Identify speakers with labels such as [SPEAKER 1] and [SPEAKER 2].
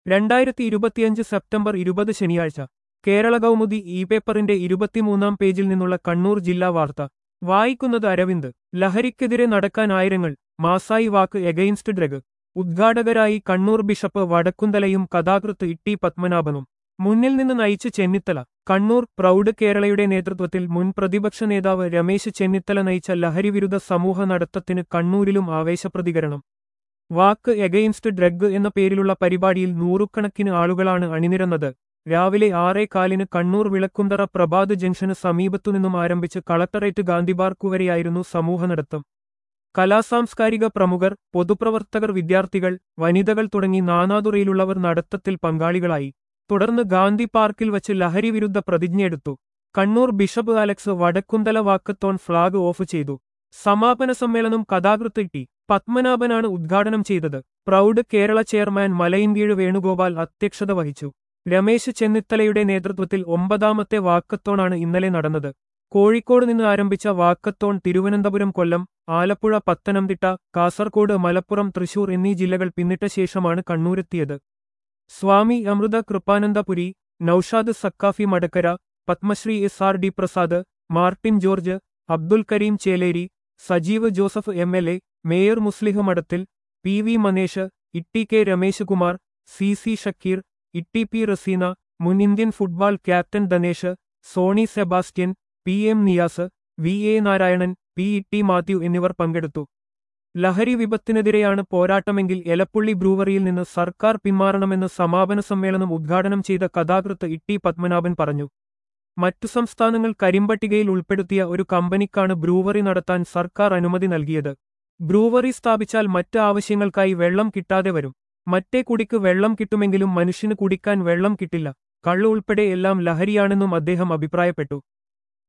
[SPEAKER 1] രണ്ടായിരത്തി ഇരുപത്തിയഞ്ച് സെപ്റ്റംബർ ഇരുപത് ശനിയാഴ്ച കേരള കൗമുദി ഇ പേപ്പറിന്റെ ഇരുപത്തിമൂന്നാം പേജിൽ നിന്നുള്ള കണ്ണൂർ ജില്ലാ വാർത്ത വായിക്കുന്നത് അരവിന്ദ് ലഹരിക്കെതിരെ നടക്കാൻ ആയിരങ്ങൾ മാസായി വാക്ക് എഗെയിൻസ്റ്റ് ഡ്രഗ് ഉദ്ഘാടകരായി കണ്ണൂർ ബിഷപ്പ് വടക്കുന്തലയും കഥാകൃത്ത് ഇട്ടി പത്മനാഭനും മുന്നിൽ നിന്ന് നയിച്ച് ചെന്നിത്തല കണ്ണൂർ പ്രൗഢ കേരളയുടെ നേതൃത്വത്തിൽ മുൻ പ്രതിപക്ഷ നേതാവ് രമേശ് ചെന്നിത്തല നയിച്ച ലഹരിവിരുദ്ധ സമൂഹ നടത്തത്തിന് കണ്ണൂരിലും ആവേശപ്രതികരണം വാക്ക് എഗെയിൻസ്റ്റ് ഡ്രഗ് എന്ന പേരിലുള്ള പരിപാടിയിൽ നൂറുകണക്കിന് ആളുകളാണ് അണിനിരന്നത് രാവിലെ ആറേ കാലിന് കണ്ണൂർ വിളക്കുന്തറ പ്രഭാത് ജംഗ്ഷന് സമീപത്തുനിന്നും ആരംഭിച്ച് കളക്ടറേറ്റ് ഗാന്ധിപാർക്ക് വരെയായിരുന്നു സമൂഹ നടത്തം കലാസാംസ്കാരിക പ്രമുഖർ പൊതുപ്രവർത്തകർ വിദ്യാർത്ഥികൾ വനിതകൾ തുടങ്ങി നാനാതുറയിലുള്ളവർ നടത്തത്തിൽ പങ്കാളികളായി തുടർന്ന് ഗാന്ധി പാർക്കിൽ വച്ച് ലഹരി വിരുദ്ധ പ്രതിജ്ഞയെടുത്തു Kannur bishop Alex Vadakkunthala walkathon flag off ചെയ്തു സമാപന സമ്മേളനം കഥാകൃത്ത് ടി പത്മനാഭനാണ് ഉദ്ഘാടനം ചെയ്തത് പ്രൗഢ കേരള ചെയർമാൻ മലയിൻകീഴ് വേണുഗോപാൽ അധ്യക്ഷത വഹിച്ചു രമേശ് ചെന്നിത്തലയുടെ നേതൃത്വത്തിൽ ഒമ്പതാമത്തെ വാക്കത്തോണാണ് ഇന്നലെ നടന്നത് കോഴിക്കോട് നിന്ന് ആരംഭിച്ച വാക്കത്തോൺ തിരുവനന്തപുരം കൊല്ലം ആലപ്പുഴ പത്തനംതിട്ട കാസർകോട് മലപ്പുറം തൃശൂർ എന്നീ ജില്ലകൾ പിന്നിട്ട ശേഷമാണ് കണ്ണൂരെത്തിയത് Swami Amrita Kripanandapuri Noushad Sakhafi Madakkara Padmashri S R D Prasad Martin George Abdul Kareem Cheleri Sajeev Joseph M L A mayor Muslih Madathil P V Manesh T K Ramesh Kumar C C Shakeer T P Raseena മുൻ Indian football captain Dhanesh Sony Sebastian P M Niyas V A Narayanan P T Mathew എന്നിവർ പങ്കെടുത്തു ലഹരി വിപത്തിനെതിരെയാണ് പോരാട്ടമെങ്കിൽ എലപ്പുള്ളി ബ്രൂവറിയിൽ നിന്ന് സർക്കാർ പിന്മാറണമെന്ന് സമാപന സമ്മേളനം ഉദ്ഘാടനം ചെയ്ത കഥാകൃത്ത് ഇട്ടി പത്മനാഭൻ പറഞ്ഞു മറ്റു സംസ്ഥാനങ്ങൾ കരിമ്പട്ടികയിൽ ഉൾപ്പെടുത്തിയ ഒരു കമ്പനിക്കാണ് ബ്രൂവറി നടത്താൻ സർക്കാർ അനുമതി നൽകിയത് ബ്രൂവറി സ്ഥാപിച്ചാൽ മറ്റ് ആവശ്യങ്ങൾക്കായി വെള്ളം കിട്ടാതെ വരും മറ്റേ കുടിക്ക് വെള്ളം കിട്ടുമെങ്കിലും മനുഷ്യന് കുടിക്കാൻ വെള്ളം കിട്ടില്ല കള്ളു ഉൾപ്പെടെ എല്ലാം ലഹരിയാണെന്നും അദ്ദേഹം അഭിപ്രായപ്പെട്ടു